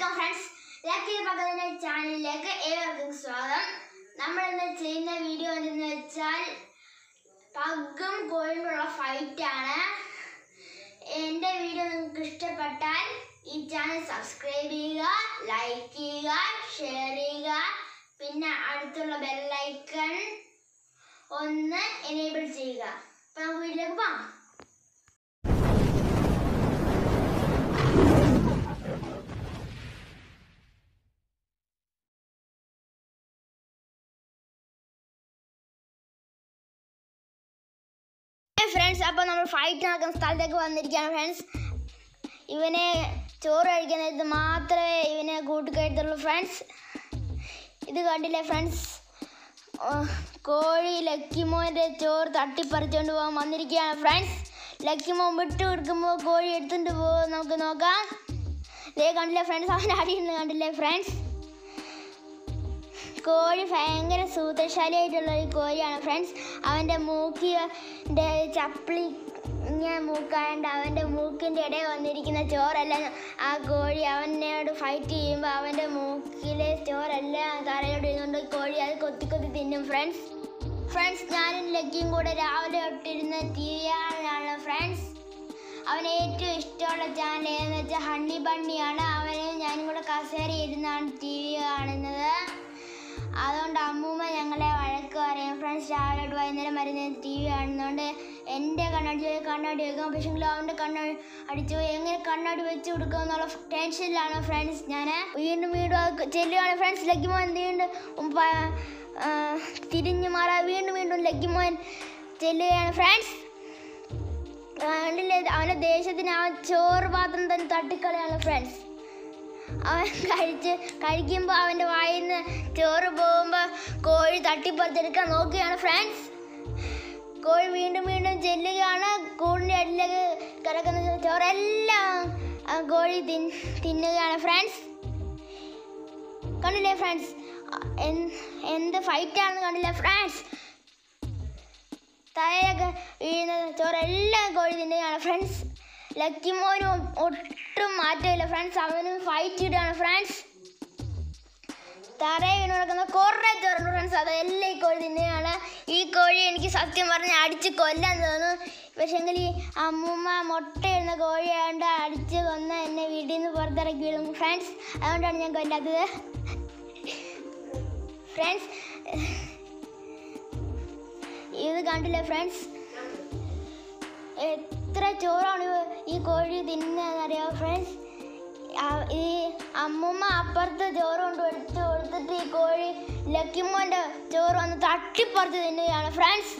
welcome friends lucky പകലിന്റെ ചാനലിലേക്ക് ഏവർക്കും സ്വാഗതം നമ്മൾ ഇന്ന് ചെയ്യുന്ന വീഡിയോ എന്തെന്ന് വെച്ചാൽ പഗ്ഗും കോഴിനുള്ള ഫൈറ്റ് ആണ് എൻ്റെ വീഡിയോ നിങ്ങൾക്ക് ഇഷ്ടപ്പെട്ടാൽ ഈ ചാനൽ സബ്സ്ക്രൈബ് ചെയ്യുക ലൈക്ക് ചെയ്യുക ഷെയർ ചെയ്യുക പിന്നെ അടുത്തുള്ള ബെല്ലൈക്കൺ ഒന്ന് എനേബിൾ ചെയ്യുക അപ്പം നമുക്ക് വീട്ടിലേക്ക് പോകാം ഫ്രണ്ട്സ് അപ്പോൾ നമ്മൾ ഫൈറ്റ് നടക്കുന്ന സ്ഥലത്തേക്ക് വന്നിരിക്കുകയാണ് ഫ്രണ്ട്സ് ഇവനെ ചോറ് കഴിക്കുന്നത് മാത്രമേ ഇവനെ കൂട്ടിക്കഴുത്തുള്ളൂ ഫ്രണ്ട്സ് ഇത് കണ്ടില്ലേ ഫ്രണ്ട്സ് കോഴി ലക്കിമോൻ്റെ ചോറ് തട്ടിപ്പറിച്ചുകൊണ്ട് പോകാൻ വന്നിരിക്കുകയാണ് ഫ്രണ്ട്സ് ലക്കിമോൻ വിട്ട് കൊടുക്കുമ്പോൾ കോഴി എടുത്തുകൊണ്ട് പോകും നമുക്ക് നോക്കാം ദേ കണ്ടില്ലേ ഫ്രണ്ട്സ് അവൻ അടിയുണ്ട് കണ്ടില്ലേ ഫ്രണ്ട്സ് കോഴി ഭയങ്കര സൂത്രശാലിയായിട്ടുള്ള ഒരു കോഴിയാണ് ഫ്രണ്ട്സ് അവൻ്റെ മൂക്കിൻ്റെ ചപ്പിളി ഇങ്ങനെ മൂക്കായണ്ട് അവൻ്റെ മൂക്കിൻ്റെ ഇടയിൽ വന്നിരിക്കുന്ന ചോറെല്ലാം ആ കോഴി അവനോട് ഫൈറ്റ് ചെയ്യുമ്പോൾ അവൻ്റെ മൂക്കിലെ ചോറെല്ലാം തലയോട് ഇരുന്നുകൊണ്ട് കോഴി അത് കൊത്തി കൊത്തി തിന്നും ഫ്രണ്ട്സ് ഫ്രണ്ട്സ് ഞാനും ലക്കിയും കൂടെ രാവിലെ തൊട്ടിരുന്ന ടി വി ആണ് ഫ്രണ്ട്സ് അവന് ഏറ്റവും ഇഷ്ടമുള്ള ചാനൽ ഏതെന്ന് വെച്ചാൽ ഹണ്ണി ബണ്ണിയാണ് അവനെ ഞാനും കൂടെ കസേര ഇരുന്നാണ് ടി വി കാണുന്നത് അതുകൊണ്ട് അമ്മൂമ്മ ഞങ്ങളെ വഴക്ക് പറയും ഫ്രണ്ട്സ് രാവിലെ തൊട്ട് വൈകുന്നേരം വരുന്ന ടി വി കാണുന്നതുകൊണ്ട് എൻ്റെ കണ്ണടി പോയി കണ്ണാടി വെക്കാം പക്ഷെങ്കിൽ അവൻ്റെ കണ്ണാടി അടിച്ചു പോയി എങ്ങനെ കണ്ണാടി വെച്ച് കൊടുക്കുക എന്നുള്ള ടെൻഷനിലാണ് ഫ്രണ്ട്സ് ഞാൻ വീണ്ടും വീണ്ടും അത് ചെല്ലുകയാണ് ഫ്രണ്ട്സ് ലഗ്ഗിമോൻ വീണ്ടും പ- ആ, തിരിഞ്ഞു മാറാ വീണ്ടും വീണ്ടും ലഗ്ഗിമോൻ ചെല്ലുകയാണ് ഫ്രണ്ട്സ് കണ്ടില്ലേ അവൻ്റെ ദേഷ്യത്തിന് ആ ചോറ് പാത്രം തന്നെ തട്ടിക്കളയാണ് ഫ്രണ്ട്സ് അവൻ കഴിച്ച് കഴിക്കുമ്പോൾ അവൻ്റെ വായിൽ നിന്ന് ചോറ് പോകുമ്പോൾ കോഴി തട്ടിപ്പറിച്ചെടുക്കാൻ നോക്കുകയാണ് ഫ്രണ്ട്സ് കോഴി വീണ്ടും വീണ്ടും ചെല്ലുകയാണ് കൂടിൻ്റെ അടിയിലേക്ക് കിടക്കുന്ന ചോറെല്ലാം ആ കോഴി തിൻ തിന്നുകയാണ് ഫ്രണ്ട്സ് കണ്ടില്ലേ ഫ്രണ്ട്സ് എന്ത് ഫൈറ്റാണെന്ന് കണ്ടില്ലേ ഫ്രണ്ട്സ് തലയൊക്കെ വീഴുന്ന ചോറെല്ലാം കോഴി തിന്നുകയാണ് ഫ്രണ്ട്സ് ലക്കി മോനും ഒട്ടും മാറ്റമില്ല ഫ്രണ്ട്സ് അവനും ഫൈറ്റ് ഇടുകയാണ് ഫ്രണ്ട്സ് തറയെ വീണ് കിടക്കുന്ന കുറേ ചോറുണ്ട് ഫ്രണ്ട്സ് അതെല്ലാം ഈ കോഴി തിന്നുകയാണ് ഈ കോഴി എനിക്ക് സത്യം പറഞ്ഞ് അടിച്ച് കൊല്ലാൻ തോന്നുന്നു പക്ഷേങ്കിൽ ഈ അമ്മൂമ്മ മുട്ടയിടുന്ന കോഴിയാണ്ട് അടിച്ച് കൊന്ന എന്നെ വീട്ടിൽ നിന്ന് പുറത്തിറക്കി വിടും ഫ്രണ്ട്സ് അതുകൊണ്ടാണ് ഞാൻ കൊല്ലാത്തത് ഫ്രണ്ട്സ് ഇത് കണ്ടില്ലേ ഫ്രണ്ട്സ് എത്ര ചോറാണ് ഇവ- ഈ കോഴി തിന്നറിയാമോ ഫ്രണ്ട്സ് ഈ അമ്മൂമ്മ അപ്പുറത്ത് ചോറ് കൊണ്ട് എടുത്ത് കൊടുത്തിട്ട് ഈ കോഴി ലക്കിമോൻ്റെ ചോറ് വന്ന് തട്ടിപ്പറിച്ച് തിന്നുകയാണ് ഫ്രണ്ട്സ്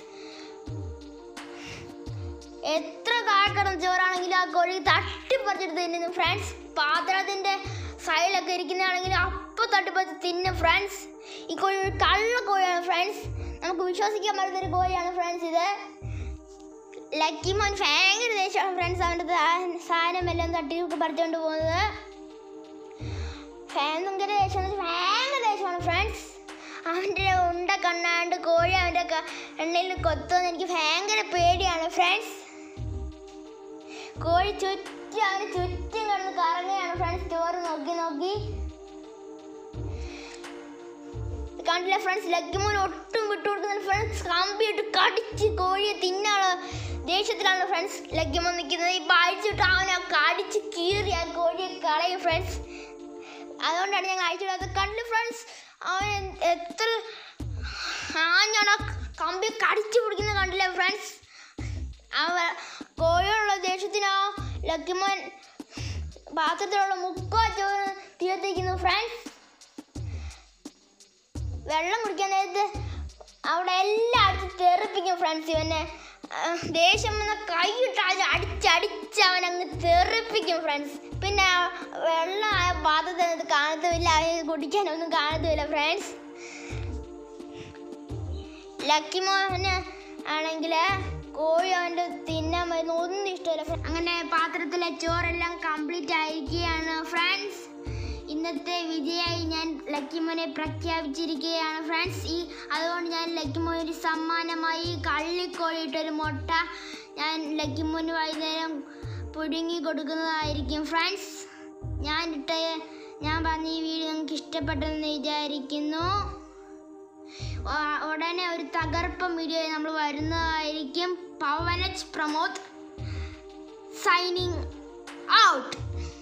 എത്ര താഴെക്കിടന്ന ചോറാണെങ്കിലും ആ കോഴി തട്ടിപ്പറിച്ചിട്ട് തിന്നുന്നു ഫ്രണ്ട്സ് പാത്രത്തിൻ്റെ സൈഡിലൊക്കെ ഇരിക്കുന്നതാണെങ്കിൽ അപ്പോൾ തട്ടിപ്പറിച്ച് തിന്നും ഫ്രണ്ട്സ് ഈ കോഴി ഒരു കള്ള കോഴിയാണ് ഫ്രണ്ട്സ് നമുക്ക് വിശ്വസിക്കാൻ പറ്റുന്ന ഒരു കോഴിയാണ് ഫ്രണ്ട്സ് ഇത് ലക്കി മോൻ ഭയങ്കര ദേഷ്യമാണ് ഫ്രണ്ട്സ് അവൻ്റെ സാ- സാധനം എല്ലാം തട്ടി പറിച്ചുകൊണ്ട് പോകുന്നത് ഭയങ്കര ദേഷ്യം എന്ന് വെച്ചാൽ ഭയങ്കര ദേഷ്യമാണ് ഫ്രണ്ട്സ് അവൻ്റെ ഉണ്ട കണ്ണാണ്ട് കോഴി അവൻ്റെ ക- എണ്ണയിൽ കൊത്തുമെന്ന് എനിക്ക് ഭയങ്കര പേടിയാണ് ഫ്രണ്ട്സ് കോഴി ചുറ്റും അവന് ചുറ്റും കിടന്ന് കറങ്ങുകയാണ് ഫ്രണ്ട്സ് ചോറ് നോക്കി നോക്കി കണ്ടില്ല ഫ്രണ്ട്സ് ലഗ്ഗിമോൻ ഒട്ടും വിട്ടുകൊടുക്കുന്നില്ല ഫ്രണ്ട്സ് കമ്പിയിട്ട് കടിച്ച് കോഴിയെ തിന്നാണ് ദേഷ്യത്തിലാണ് ഫ്രണ്ട്സ് ലഗ്ഗിമോൻ നിൽക്കുന്നത് ഈ അഴിച്ചിട്ട് അവനെ കടിച്ച് കീറി ആ കോഴിയെ കളയും ഫ്രണ്ട്സ് അതുകൊണ്ടാണ് ഞാൻ അഴിച്ചിടാത്തത് കണ്ടില്ല ഫ്രണ്ട്സ് അവൻ എത്ര ആഞ്ഞാണ് ആ കമ്പി കടിച്ചു പിടിക്കുന്നത് കണ്ടില്ല ഫ്രണ്ട്സ് അവ കോഴിയോടുള്ള ദേഷ്യത്തിനോ ലക്കിമോൻ പാത്രത്തിലുള്ള മുക്കോ ചോറ് തീർത്തിരിക്കുന്നു ഫ്രണ്ട്സ് വെള്ളം കുടിക്കാൻ നേരത്ത് അവിടെ എല്ലാം അടിച്ച് തെറിപ്പിക്കും ഫ്രണ്ട്സ് ഇവനെ ആ, ദേഷ്യം വന്ന കൈയിട്ട് അത് അടിച്ചടിച്ച് അവൻ അങ്ങ് തെറിപ്പിക്കും ഫ്രണ്ട്സ് പിന്നെ ആ വെള്ളം ആ പാത്രത്തിനകത്ത് കാണത്തുമില്ല അവന് കുടിക്കാനൊന്നും കാണത്തുമില്ല ഫ്രണ്ട്സ് ലക്കി മോഹന് ആണെങ്കിൽ കോഴി അവൻ്റെ തിന്നാൻ വരുന്ന ഒന്നും ഇഷ്ടമില്ല ഫ്ര- അങ്ങനെ പാത്രത്തിലെ ചോറെല്ലാം കംപ്ലീറ്റ് ആയിരിക്കുകയാണ് ഫ്രണ്ട്സ് ഇന്നത്തെ വിജയായി ഞാൻ ലക്കിമോനെ പ്രഖ്യാപിച്ചിരിക്കുകയാണ് ഫ്രണ്ട്സ് ഈ അതുകൊണ്ട് ഞാൻ ലക്കിമോന് ഒരു സമ്മാനമായി കള്ളിക്കോഴിയിട്ടൊരു മുട്ട ഞാൻ ലക്കിമോന് വൈകുന്നേരം പുഴുങ്ങി കൊടുക്കുന്നതായിരിക്കും ഫ്രണ്ട്സ് ഞാൻ ഇട്ട ഞാൻ പറഞ്ഞ ഈ വീഡിയോ നിങ്ങൾക്ക് ഇഷ്ടപ്പെട്ടെന്ന് വിചാരിക്കുന്നു ഉ- ഉടനെ ഒരു തകർപ്പൻ വീഡിയോ നമ്മൾ വരുന്നതായിരിക്കും പവനജ് പ്രമോദ് സൈനിങ് ഔട്ട്